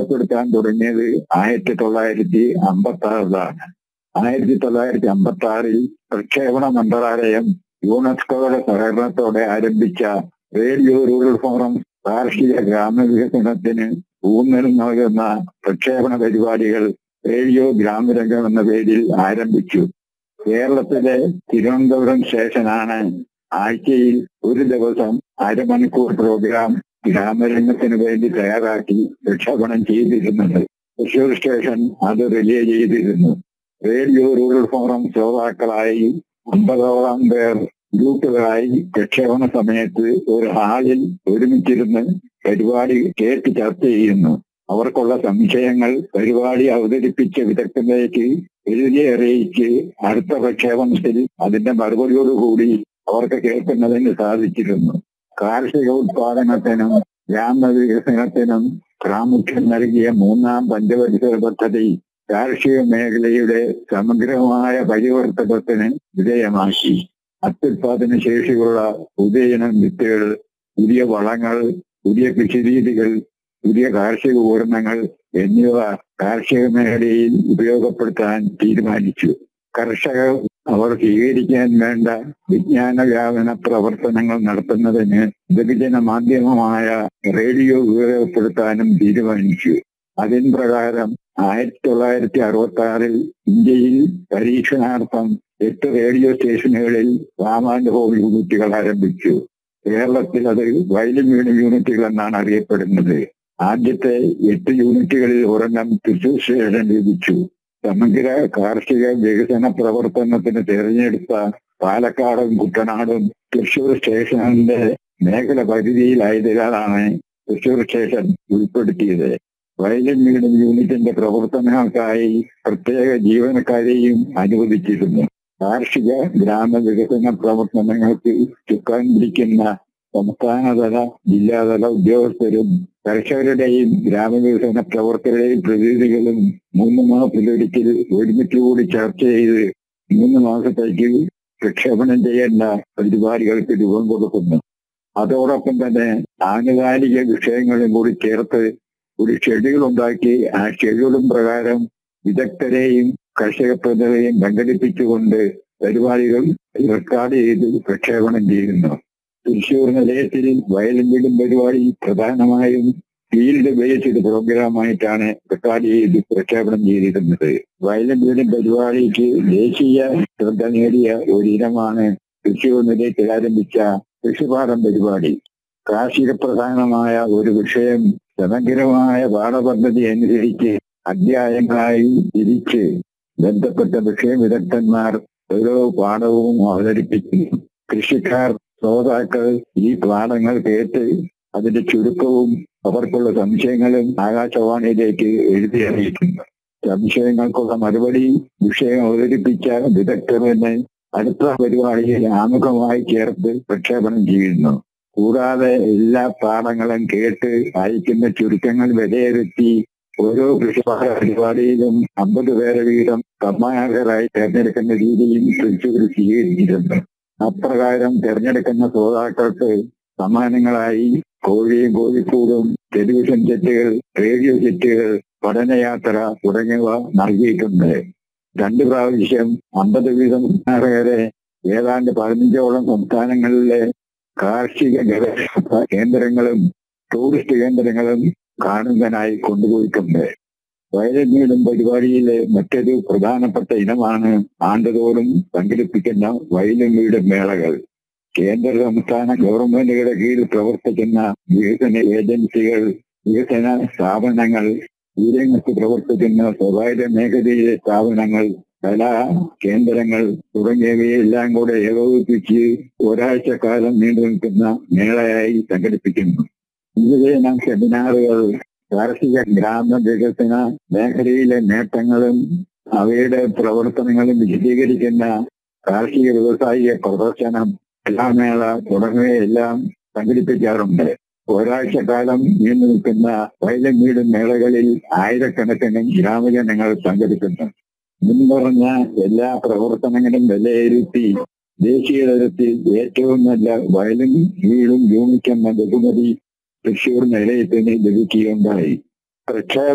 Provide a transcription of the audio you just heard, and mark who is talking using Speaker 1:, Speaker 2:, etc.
Speaker 1: ഉപയോഗപ്പെടുത്താൻ തുടങ്ങിയത് ആയിരത്തി തൊള്ളായിരത്തി അമ്പത്തി ആറിലാണ് ആയിരത്തി തൊള്ളായിരത്തി അമ്പത്തി ആറിൽ പ്രക്ഷേപണ മന്ത്രാലയം യുനെസ്കോയുടെ സഹകരണത്തോടെ ആരംഭിച്ച റേഡിയോ റൂറൽ ഫോറം കാർഷിക ഗ്രാമവികസനത്തിന് ഊന്നൽ നൽകുന്ന പ്രക്ഷേപണ പരിപാടികൾ റേഡിയോ ഗ്രാമരംഗം എന്ന പേരിൽ ആരംഭിച്ചു കേരളത്തിലെ തിരുവനന്തപുരം സ്റ്റേഷനാണ് ആഴ്ചയിൽ ഒരു ദിവസം അരമണിക്കൂർ പ്രോഗ്രാം ഗ്രാമരംഗത്തിന് വേണ്ടി തയ്യാറാക്കി പ്രക്ഷേപണം ചെയ്തിരുന്നത് തൃശൂർ സ്റ്റേഷൻ അത് റിലേ ചെയ്തിരുന്നു റേഡിയോ റൂറൽ ഫോറം ശ്രോതാക്കളായി അമ്പതോളം പേർ ഗ്രൂപ്പുകളായി പ്രക്ഷേപണ സമയത്ത് ഒരു ഹാളിൽ ഒരുമിച്ചിരുന്ന് പരിപാടി കേട്ട് ചർച്ച ചെയ്യുന്നു അവർക്കുള്ള സംശയങ്ങൾ പരിപാടി അവതരിപ്പിച്ച വിദഗ്ധനിലേക്ക് എഴുതി അറിയിച്ച് അടുത്ത പ്രക്ഷേപണത്തിൽ അതിന്റെ മറുപടിയോടുകൂടി അവർക്ക് കേൾക്കുന്നതിന് സാധിച്ചിരുന്നു കാർഷിക ഉത്പാദനത്തിനും ഗ്രാമവികസനത്തിനും പ്രാമുഖ്യം നൽകിയ മൂന്നാം പഞ്ചവത്സര പദ്ധതി കാർഷിക മേഖലയുടെ സമഗ്രമായ പരിവർത്തനത്തിന് വിധേയമാക്കി അത്യുത്പാദന ശേഷിയുള്ള പുതിയനം വിത്തുകൾ പുതിയ വളങ്ങൾ പുതിയ കൃഷിരീതികൾ പുതിയ കാർഷിക ഉപകരണങ്ങൾ എന്നിവ കാർഷിക മേഖലയിൽ ഉപയോഗപ്പെടുത്താൻ തീരുമാനിച്ചു കർഷകർ അവർ സ്വീകരിക്കാൻ വേണ്ട വിജ്ഞാന വ്യാപന പ്രവർത്തനങ്ങൾ നടത്തുന്നതിന് ബഹുജന മാധ്യമമായ റേഡിയോ ഉപയോഗപ്പെടുത്താനും തീരുമാനിച്ചു അതിൻ പ്രകാരം ആയിരത്തി തൊള്ളായിരത്തി അറുപത്തി ആറിൽ ഇന്ത്യയിൽ പരീക്ഷണാർത്ഥം എട്ട് റേഡിയോ സ്റ്റേഷനുകളിൽ രാമാനുഭവ യൂണിറ്റുകൾ ആരംഭിച്ചു കേരളത്തിൽ അത് വയലും വീണ് യൂണിറ്റുകൾ എന്നാണ് അറിയപ്പെടുന്നത് ആദ്യത്തെ എട്ട് യൂണിറ്റുകളിൽ ഒരെണ്ണം തൃശൂർ സ്റ്റേഷൻ ലഭിച്ചു സമഗ്ര കാർഷിക വികസന പ്രവർത്തനത്തിന് തിരഞ്ഞെടുത്ത പാലക്കാടും കുട്ടനാടും തൃശൂർ സ്റ്റേഷന്റെ മേഖല പരിധിയിലായതിനാലാണ് തൃശൂർ സ്റ്റേഷൻ ഉൾപ്പെടുത്തിയത് വയലിൻ വീട് യൂണിറ്റിന്റെ പ്രവർത്തനങ്ങൾക്കായി പ്രത്യേക ജീവനക്കാരെയും അനുവദിച്ചിരുന്നു കാർഷിക ഗ്രാമവികസന പ്രവർത്തനങ്ങൾക്ക് ചുക്കാൻ പിടിക്കുന്ന സംസ്ഥാനതല ജില്ലാതല ഉദ്യോഗസ്ഥരും കർഷകരുടെയും ഗ്രാമവികസന പ്രവർത്തകരുടെയും പ്രതിനിധികളും മൂന്ന് മാസത്തിലൊരിക്കൽ ഒരുമിച്ച് കൂടി ചർച്ച ചെയ്ത് മൂന്ന് മാസത്തേക്ക് പ്രക്ഷേപണം ചെയ്യേണ്ട പരിപാടികൾക്ക് രൂപം കൊടുക്കുന്നു അതോടൊപ്പം തന്നെ ആനുകാലിക വിഷയങ്ങളും കൂടി ചേർത്ത് ഒരു ഷെഡ്യൂൾ ഉണ്ടാക്കി ആ ഷെഡ്യൂളും പ്രകാരം വിദഗ്ധരെയും കർഷക പ്രതിനിധിയെയും സംഘടിപ്പിച്ചുകൊണ്ട് പരിപാടികൾ റെക്കോർഡ് ചെയ്ത് പ്രക്ഷേപണം ചെയ്യുന്നു തൃശൂർ നിലയത്തിൽ വയലും വീടും പരിപാടി പ്രധാനമായും ഫീൽഡ് ബേസ്ഡ് പ്രോഗ്രാമായിട്ടാണ് റെക്കോർഡ് ചെയ്ത് പ്രക്ഷേപണം ചെയ്തിരുന്നത് വയലും വീടും പരിപാടിക്ക് ദേശീയ ശ്രദ്ധ നേടിയ ഒരു ഇനമാണ് തൃശൂർ നിലയത്തിൽ ആരംഭിച്ച കൃഷിപാഠം പരിപാടി കാർഷിക പ്രധാനമായ ഒരു വിഷയം സമഗ്രമായ പാഠപദ്ധതി അനുസരിച്ച് അധ്യായങ്ങളായി തിരിച്ച് ബന്ധപ്പെട്ട വിഷയ വിദഗ്ധന്മാർ ഓരോ പാഠവും അവതരിപ്പിക്കുന്നു കൃഷിക്കാർ ശ്രോതാക്കൾ ഈ പാഠങ്ങൾ കേട്ട് അതിന്റെ ചുരുക്കവും അവർക്കുള്ള സംശയങ്ങളും ആകാശവാണിയിലേക്ക് എഴുതി അറിയിക്കുന്നു സംശയങ്ങൾക്കുള്ള മറുപടി വിഷയം അവതരിപ്പിച്ച വിദഗ്ധർ തന്നെ അടുത്ത പരിപാടിയിൽ ആമുഖമായി ചേർത്ത് പ്രക്ഷേപണം ചെയ്യുന്നു കൂടാതെ എല്ലാ പാഠങ്ങളും കേട്ട് അയക്കുന്ന ചുരുക്കങ്ങൾ വിലയിരുത്തി ഓരോ കൃഷിപാഠ പരിപാടിയിലും അമ്പത് പേരെ വീതം സമ്മാനകരായി തെരഞ്ഞെടുക്കുന്ന രീതിയും തൃശ്ശൂർ സ്വീകരിച്ചിരുന്നു അപ്രകാരം തെരഞ്ഞെടുക്കുന്ന ശ്രോതാക്കൾക്ക് സമ്മാനങ്ങളായി കോഴിയും കോഴിക്കൂടും ടെലിവിഷൻ സെറ്റുകൾ റേഡിയോ സെറ്റുകൾ പഠനയാത്ര തുടങ്ങിയവ നൽകിയിട്ടുണ്ട് രണ്ടു പ്രാവശ്യം അമ്പത് വീതം സമ്മാനകരെ ഏതാണ്ട് പതിനഞ്ചോളം സംസ്ഥാനങ്ങളിലെ കാർഷിക ഗവേഷണ കേന്ദ്രങ്ങളും ടൂറിസ്റ്റ് കേന്ദ്രങ്ങളും കാണുന്നതിനായി കൊണ്ടുപോയിട്ടുണ്ട് വയലിനീടും പരിപാടിയിലെ മറ്റൊരു പ്രധാനപ്പെട്ട ഇനമാണ് ആണ്ടുതോറും സംഘടിപ്പിക്കുന്ന വയലും വീടും മേളകൾ കേന്ദ്ര സംസ്ഥാന ഗവൺമെന്റുകളുടെ കീഴിൽ പ്രവർത്തിക്കുന്ന വികസന ഏജൻസികൾ വികസന സ്ഥാപനങ്ങൾ ഈ രംഗത്ത് പ്രവർത്തിക്കുന്ന സ്വകാര്യ മേഖലയിലെ സ്ഥാപനങ്ങൾ കലാ കേന്ദ്രങ്ങൾ തുടങ്ങിയവയെല്ലാം കൂടെ ഏകോപിപ്പിച്ച് ഒരാഴ്ച കാലം നീണ്ടു നിൽക്കുന്ന മേളയായി സംഘടിപ്പിക്കുന്നു വിവിധ സെമിനാറുകൾ കാർഷിക ഗ്രാമ വികസന മേഖലയിലെ നേട്ടങ്ങളും അവയുടെ പ്രവർത്തനങ്ങളും വിശദീകരിക്കുന്ന കാർഷിക വ്യവസായിക പ്രദർശനം കലാമേള തുടങ്ങിയവയെല്ലാം സംഘടിപ്പിക്കാറുണ്ട് ഒരാഴ്ച കാലം നീണ്ടു നിൽക്കുന്ന വയലും വീടും മേളകളിൽ ആയിരക്കണക്കിന് ഗ്രാമജനങ്ങൾ പങ്കെടുക്കുന്നു മുൻപറഞ്ഞ എല്ലാ പ്രവർത്തനങ്ങളും വിലയിരുത്തി ദേശീയ തലത്തിൽ ഏറ്റവും നല്ല വയലും വീടും യൂണിറ്റ് എന്ന ബഹുമതി തൃശൂർ നിലയത്തിന് ലഭിക്കുകയുണ്ടായി പ്രക്ഷേപ